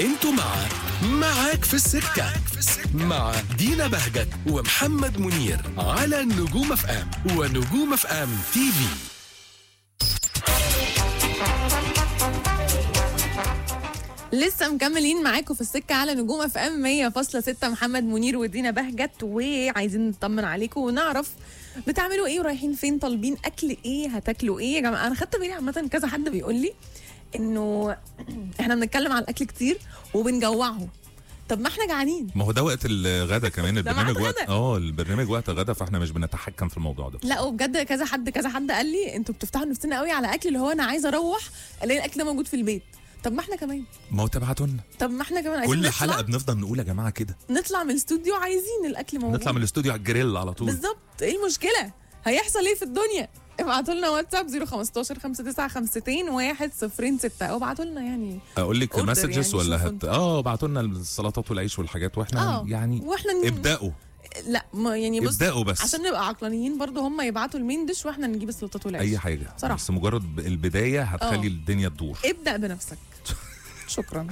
انتوا مع معاك في السكة مع دينا بهجت ومحمد منير على نجوم اف ام ونجوم اف ام تي في لسه مكملين معاكم في السكه على نجوم اف ام 100.6 محمد منير ودينا بهجت وعايزين نطمن عليكم ونعرف بتعملوا ايه ورايحين فين طالبين اكل ايه هتاكلوا ايه يا جماعه انا خدت بالي عامه كذا حد بيقول لي انه احنا بنتكلم على الاكل كتير وبنجوعهم طب ما احنا جعانين ما هو ده وقت الغدا كمان ده البرنامج ميعاد وقت غدا. اه البرنامج وقت غدا فاحنا مش بنتحكم في الموضوع ده لا وبجد كذا حد كذا حد قال لي انتوا بتفتحوا نفسنا قوي على اكل اللي هو انا عايزه اروح الاقي الاكل ده موجود في البيت طب ما احنا كمان ما هو تبعتوا لنا طب ما احنا كمان عايزين كل نطلع حلقه بنفضل نقول يا جماعه كده نطلع من الاستوديو عايزين الاكل موجود نطلع من الاستوديو على الجريل على طول بالظبط ايه المشكله هيحصل ايه في الدنيا ابعتوا لنا واتساب 015 5952 106 او ابعتوا لنا يعني اقول لك order مسجز يعني، ولا شوفوا هت اه ابعتوا لنا السلطات والعيش والحاجات واحنا اه يعني واحنا ن- ابداوا لا ما يعني بص ابداوا بس عشان نبقى عقلانيين برضو هم يبعتوا المين ديش واحنا نجيب السلطات والعيش اي حاجه صراحة. بس مجرد ب- البدايه هتخلي اه. الدنيا تدور ابدا بنفسك شكرا